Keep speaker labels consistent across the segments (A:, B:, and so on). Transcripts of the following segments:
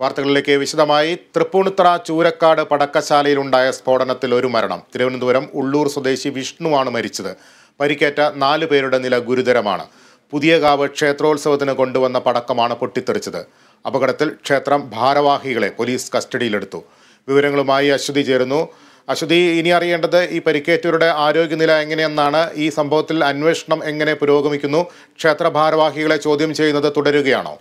A: വാർത്തകളിലേക്ക് വിശദമായി തൃപ്പൂണിത്തറ ചൂരക്കാട് പടക്കശാലയിലുണ്ടായ സ്ഫോടനത്തിൽ ഒരു മരണം തിരുവനന്തപുരം ഉള്ളൂർ സ്വദേശി വിഷ്ണുവാണ് മരിച്ചത് പരിക്കേറ്റ നാല് പേരുടെ നില ഗുരുതരമാണ് പുതിയകാവ് ക്ഷേത്രോത്സവത്തിന് കൊണ്ടുവന്ന പടക്കമാണ് പൊട്ടിത്തെറിച്ചത് അപകടത്തിൽ ക്ഷേത്രം ഭാരവാഹികളെ പോലീസ് കസ്റ്റഡിയിലെടുത്തു വിവരങ്ങളുമായി അശ്വതി ചേരുന്നു അശ്വതി ഇനി അറിയേണ്ടത് ഈ പരിക്കേറ്റവരുടെ ആരോഗ്യനില എങ്ങനെയെന്നാണ് ഈ സംഭവത്തിൽ അന്വേഷണം എങ്ങനെ പുരോഗമിക്കുന്നു ക്ഷേത്ര ഭാരവാഹികളെ ചോദ്യം ചെയ്യുന്നത് തുടരുകയാണോ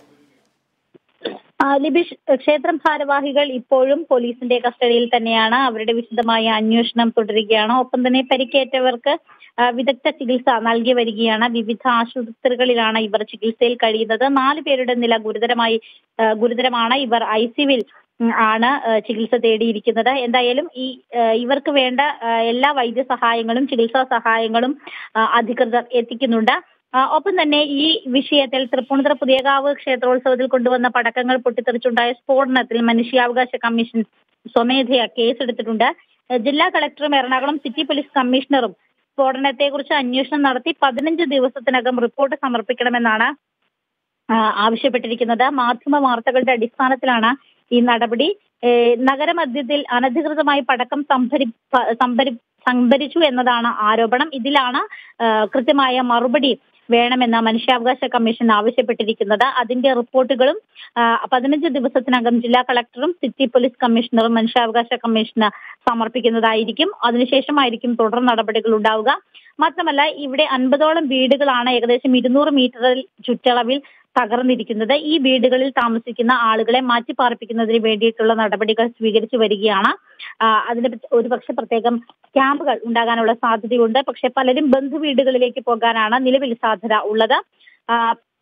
B: ആ, ലിബിഷ് ക്ഷേത്രം ഭാരവാഹികൾ ഇപ്പോഴും പോലീസിന്റെ കസ്റ്റഡിയിൽ തന്നെയാണ് അവരുടെ വിശദമായ അന്വേഷണം തുടരുകയാണ് ഒപ്പം തന്നെ പരിക്കേറ്റവർക്ക് ആ, വിദഗ്ധ ചികിത്സ നൽകി വരികയാണ് വിവിധ ആശുപത്രികളിലാണ് ഇവർ ചികിത്സയിൽ കഴിയുന്നത് നാല് പേരുടെ നില ഗുരുതരമായി ആ, ഗുരുതരമാണ് ഇവർ ഐ സിയുവിൽ ആണ് ആ, ചികിത്സ തേടിയിരിക്കുന്നത് എന്തായാലും ഈ ആ, ഇവർക്ക് വേണ്ട ആ, എല്ലാ വൈദ്യസഹായങ്ങളും ചികിത്സാ സഹായങ്ങളും ആ, അധികൃതർ എത്തിക്കുന്നുണ്ട് ആ, ഒപ്പം തന്നെ ഈ വിഷയത്തിൽ തൃപ്പൂണിത്തുറ പുതിയകാവ് ക്ഷേത്രോത്സവത്തിൽ കൊണ്ടുവന്ന പടക്കങ്ങൾ പൊട്ടിത്തെറിച്ചുണ്ടായ സ്ഫോടനത്തിൽ മനുഷ്യാവകാശ കമ്മീഷൻ സ്വമേധയാ കേസെടുത്തിട്ടുണ്ട് ഏഹ് ജില്ലാ കളക്ടറും എറണാകുളം സിറ്റി പോലീസ് കമ്മീഷണറും സ്ഫോടനത്തെക്കുറിച്ച് അന്വേഷണം നടത്തി പതിനഞ്ച് ദിവസത്തിനകം റിപ്പോർട്ട് സമർപ്പിക്കണമെന്നാണ് ആ, ആവശ്യപ്പെട്ടിരിക്കുന്നത് മാധ്യമ വാർത്തകളുടെ അടിസ്ഥാനത്തിലാണ് ഈ നടപടി ഏഹ് നഗരമധ്യത്തിൽ അനധികൃതമായി പടക്കം സംഭരി പ- സംഭരി സംഭരിച്ചു എന്നതാണ് ആരോപണം ഇതിലാണ് ആ, കൃത്യമായ മറുപടി വേണമെന്ന് മനുഷ്യാവകാശ കമ്മീഷൻ ആവശ്യപ്പെട്ടിരിക്കുന്നത് അതിന്റെ റിപ്പോർട്ടുകളും ആ, പതിനഞ്ച് ദിവസത്തിനകം ജില്ലാ കളക്ടറും സിറ്റി പോലീസ് കമ്മീഷണറും മനുഷ്യാവകാശ കമ്മീഷന് സമർപ്പിക്കുന്നതായിരിക്കും അതിനുശേഷമായിരിക്കും തുടർ നടപടികൾ ഉണ്ടാവുക മാത്രമല്ല ഇവിടെ അൻപതോളം വീടുകളാണ് ഏകദേശം ഇരുന്നൂറ് മീറ്ററിൽ ചുറ്റളവിൽ തകർന്നിരിക്കുന്നത് ഈ വീടുകളിൽ താമസിക്കുന്ന ആളുകളെ മാറ്റിപ്പാർപ്പിക്കുന്നതിന് വേണ്ടിയിട്ടുള്ള നടപടികൾ സ്വീകരിച്ചു വരികയാണ് ആ, അതിന് ഒരു പക്ഷെ പ്രത്യേകം ക്യാമ്പുകൾ ഉണ്ടാകാനുള്ള സാധ്യതയുണ്ട് പക്ഷെ പലരും ബന്ധു വീടുകളിലേക്ക് പോകാനാണ് നിലവിൽ സാധ്യത ഉള്ളത് ആ,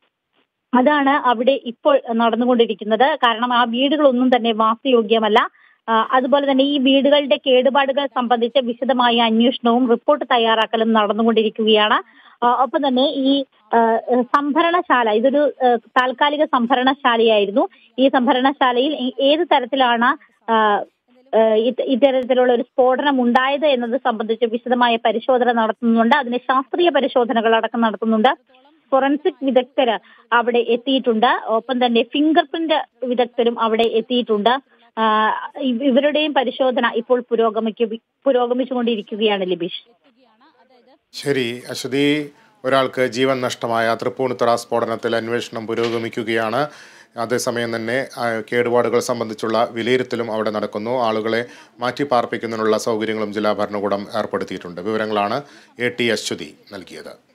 B: അതാണ് അവിടെ ഇപ്പോൾ നടന്നുകൊണ്ടിരിക്കുന്നത് കാരണം ആ വീടുകളൊന്നും തന്നെ വാസയോഗ്യമല്ല ആ, അതുപോലെ തന്നെ ഈ വീടുകളുടെ കേടുപാടുകൾ സംബന്ധിച്ച വിശദമായ അന്വേഷണവും റിപ്പോർട്ട് തയ്യാറാക്കലും നടന്നുകൊണ്ടിരിക്കുകയാണ് ആ, ഒപ്പം തന്നെ ഈ ആ, സംഭരണശാല ഇതൊരു ആ, താൽക്കാലിക സംഭരണശാലയായിരുന്നു ഈ സംഭരണശാലയിൽ ഏ- ഏത് തരത്തിലാണ് ആ, ആ, ഇത് ഇത്തരത്തിലുള്ള ഒരു സ്ഫോടനം ഉണ്ടായത് എന്നത് സംബന്ധിച്ച് വിശദമായ പരിശോധന നടത്തുന്നുണ്ട് അതിന് ശാസ്ത്രീയ പരിശോധനകൾ അടക്കം നടത്തുന്നുണ്ട് ഫോറൻസിക് വിദഗ്ധര് അവിടെ എത്തിയിട്ടുണ്ട് ഒപ്പം തന്നെ ഫിംഗർ പ്രിന്റ് വിദഗ്ധരും അവിടെ എത്തിയിട്ടുണ്ട് ആ, ഇവ- ഇവരുടെയും പരിശോധന ഇപ്പോൾ പുരോഗമിക്കു പുരോഗമിച്ചുകൊണ്ടിരിക്കുകയാണ് ലിബീഷ്
A: ശരി അശ്വതി ഒരാൾക്ക് ജീവൻ നഷ്ടമായ തൃപ്പൂണിത്തറ സ്ഫോടനത്തിൽ അന്വേഷണം പുരോഗമിക്കുകയാണ് അതേസമയം തന്നെ ആ, കേടുപാടുകൾ സംബന്ധിച്ചുള്ള വിലയിരുത്തലും അവിടെ നടക്കുന്നു ആളുകളെ മാറ്റി പാർപ്പിക്കുന്നതിനുള്ള സൗകര്യങ്ങളും ജില്ലാ ഭരണകൂടം ഏർപ്പെടുത്തിയിട്ടുണ്ട് വിവരങ്ങളാണ് എ ടി അശ്വതി നൽകിയത്